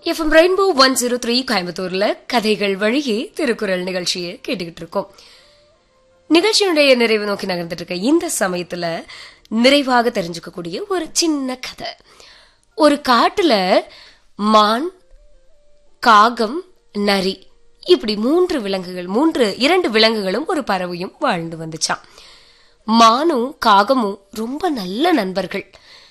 FM Rainbow one zero three கோயம்புத்தூர்ல கதைகள் வழியே திருக்குறள் நிகழ்ச்சியை கேட்டுக்கிட்டு இருக்கோம் நிகழ்ச்சியினுடைய நிறைவு நோக்கி நகர்ந்துட்டு இருக்க இந்த சமயத்துல நிறைவாக தெரிஞ்சுக்கக்கூடிய ஒரு சின்ன கதை ஒரு காட்டுல மான் காகம் நரி இப்படி மூன்று விலங்குகள் மூன்று இரண்டு விலங்குகளும் ஒரு பறவையும் வாழ்ந்து வந்துச்சாம் மானும் காகமும் ரொம்ப நல்ல நண்பர்கள்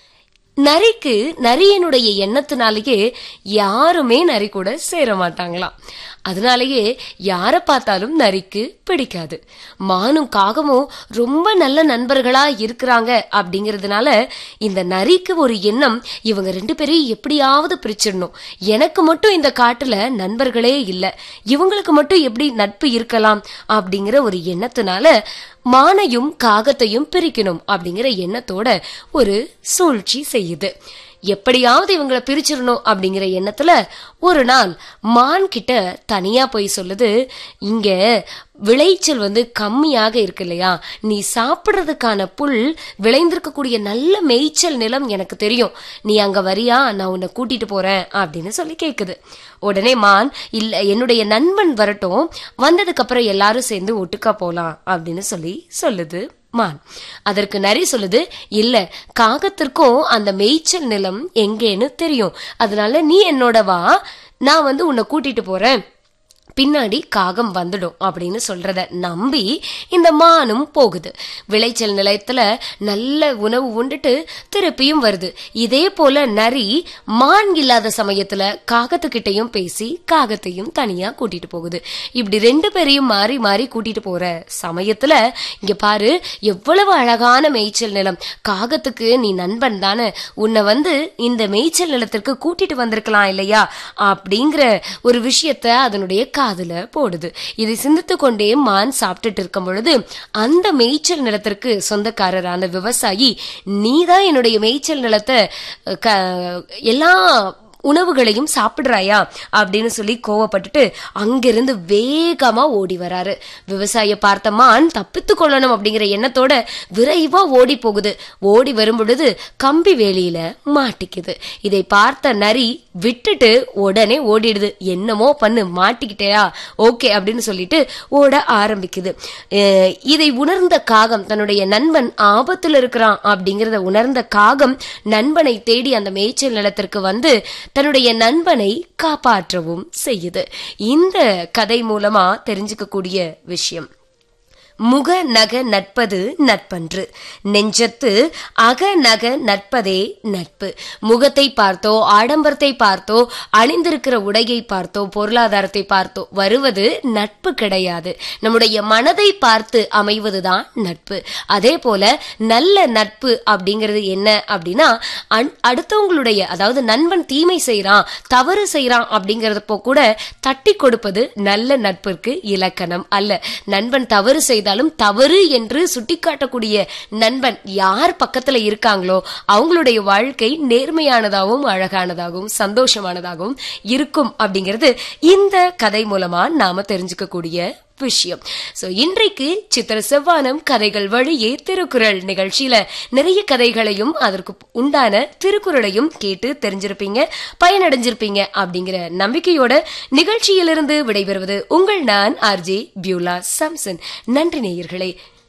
நரிக்கு நரியனுடைய எண்ணத்தினாலேயே யாருமே நரி கூட சேர மாட்டாங்களாம் அதனாலேயே யார பார்த்தாலும் நரிக்கு பிடிக்காது மானும் காகமும் ரொம்ப நல்ல நண்பர்களா இருக்கிறாங்க அப்படிங்கறதுனால இந்த நரிக்கு ஒரு எண்ணம் இவங்க ரெண்டு பேரையும் எப்படியாவது பிரிச்சிடணும் எனக்கு மட்டும் இந்த காட்டுல நண்பர்களே இல்ல இவங்களுக்கு மட்டும் எப்படி நட்பு இருக்கலாம் அப்படிங்கிற ஒரு எண்ணத்தினால மானையும் காகத்தையும் பிரிக்கணும் அப்படிங்கிற எண்ணத்தோட ஒரு சூழ்ச்சி செய்யுது எப்படியாவது இவங்களை பிரிச்சிடணும் அப்படிங்கிற எண்ணத்துல ஒரு நாள் மான் கிட்ட தனியா போய் சொல்லுது இங்க விளைச்சல் வந்து கம்மியாக இருக்கு இல்லையா நீ சாப்பிடுறதுக்கான புல் விளைந்திருக்கக்கூடிய நல்ல மேய்ச்சல் நிலம் எனக்கு தெரியும் நீ அங்க வரியா நான் உன்னை கூட்டிட்டு போறேன் அப்படின்னு சொல்லி கேக்குது உடனே மான் இல்ல என்னுடைய நண்பன் வரட்டும் வந்ததுக்கு அப்புறம் எல்லாரும் சேர்ந்து ஒட்டுக்கா போலாம் அப்படின்னு சொல்லி சொல்லுது மான் அதற்கு நரி சொல்லுது இல்ல காகத்திற்கும் அந்த மேய்ச்சல் நிலம் எங்கேன்னு தெரியும் அதனால நீ என்னோட வா நான் வந்து உன்னை கூட்டிட்டு போறேன் பின்னாடி காகம் வந்துடும் அப்படின்னு சொல்றத நம்பி இந்த மானும் போகுது விளைச்சல் நிலையத்துல நல்ல உணவு உண்டுட்டு திருப்பியும் வருது இதே போல நரி மான் இல்லாத சமயத்துல காகத்துக்கிட்டையும் பேசி காகத்தையும் தனியா கூட்டிட்டு போகுது இப்படி ரெண்டு பேரையும் மாறி மாறி கூட்டிட்டு போற சமயத்துல இங்க பாரு எவ்வளவு அழகான மேய்ச்சல் நிலம் காகத்துக்கு நீ நண்பன் தானே உன்னை வந்து இந்த மேய்ச்சல் நிலத்திற்கு கூட்டிட்டு வந்திருக்கலாம் இல்லையா அப்படிங்கிற ஒரு விஷயத்த அதனுடைய காதுல போடுது இதை சிந்தித்து கொண்டே மான் சாப்பிட்டுட்டு இருக்கும் பொழுது அந்த மேய்ச்சல் நிலத்திற்கு சொந்தக்காரரான விவசாயி நீதான் என்னுடைய மேய்ச்சல் நிலத்தை க- எல்லா உணவுகளையும் சாப்பிடுறாயா அப்படின்னு சொல்லி கோவப்பட்டுட்டு அங்கிருந்து வேகமா ஓடி வராரு விவசாய பார்த்த மான் தப்பித்து கொள்ளணும் அப்படிங்கிற எண்ணத்தோட விரைவா ஓடி போகுது ஓடி வரும் பொழுது கம்பி வேலியில மாட்டிக்குது இதை பார்த்த நரி விட்டுட்டு உடனே ஓடிடுது என்னமோ பண்ணு மாட்டிக்கிட்டேயா ஓகே அப்படின்னு சொல்லிட்டு ஓட ஆரம்பிக்குது அஹ் இதை உணர்ந்த காகம் தன்னுடைய நண்பன் ஆபத்துல இருக்கிறான் அப்படிங்கறத உணர்ந்த காகம் நண்பனை தேடி அந்த மேய்ச்சல் நிலத்திற்கு வந்து தன்னுடைய நண்பனை காப்பாற்றவும் செய்யுது இந்த கதை மூலமா தெரிஞ்சுக்கக்கூடிய விஷயம் முக நக நட்பது நட்பன்று நெஞ்சத்து அக நக நட்பதே நட்பு முகத்தை பார்த்தோ ஆடம்பரத்தை பார்த்தோ அணிந்திருக்கிற உடையை பார்த்தோ பொருளாதாரத்தை பார்த்தோ வருவது நட்பு கிடையாது நம்முடைய மனதை பார்த்து அமைவதுதான் நட்பு அதே போல நல்ல நட்பு அப்படிங்கிறது என்ன அப்படின்னா அன்- அடுத்தவங்களுடைய அதாவது நண்பன் தீமை செய்றான் தவறு செய்றான் அப்படிங்கறதப்போ கூட தட்டி கொடுப்பது நல்ல நட்பிற்கு இலக்கணம் அல்ல நண்பன் தவறு செய்தாலும் தவறு என்று சுட்டிக்காட்டக்கூடிய நண்பன் யார் பக்கத்துல இருக்காங்களோ அவங்களுடைய வாழ்க்கை நேர்மையானதாகவும் அழகானதாகவும் சந்தோஷமானதாகவும் இருக்கும் அப்படிங்கிறது இந்த கதை மூலமா நாம தெரிஞ்சுக்கக்கூடிய விஷயம் சோ இன்றைக்கு சித்திர செவ்வானம் கதைகள் வழியே திருக்குறள் நிகழ்ச்சியில நிறைய கதைகளையும் அதற்கு உண்டான திருக்குறளையும் கேட்டு தெரிஞ்சிருப்பீங்க பயனடைஞ்சிருப்பீங்க அப்படிங்கிற நம்பிக்கையோட நிகழ்ச்சியிலிருந்து விடைபெறுவது உங்கள் நான் ஆர்ஜே பியூலா சாம்சன் நன்றி நேயர்களே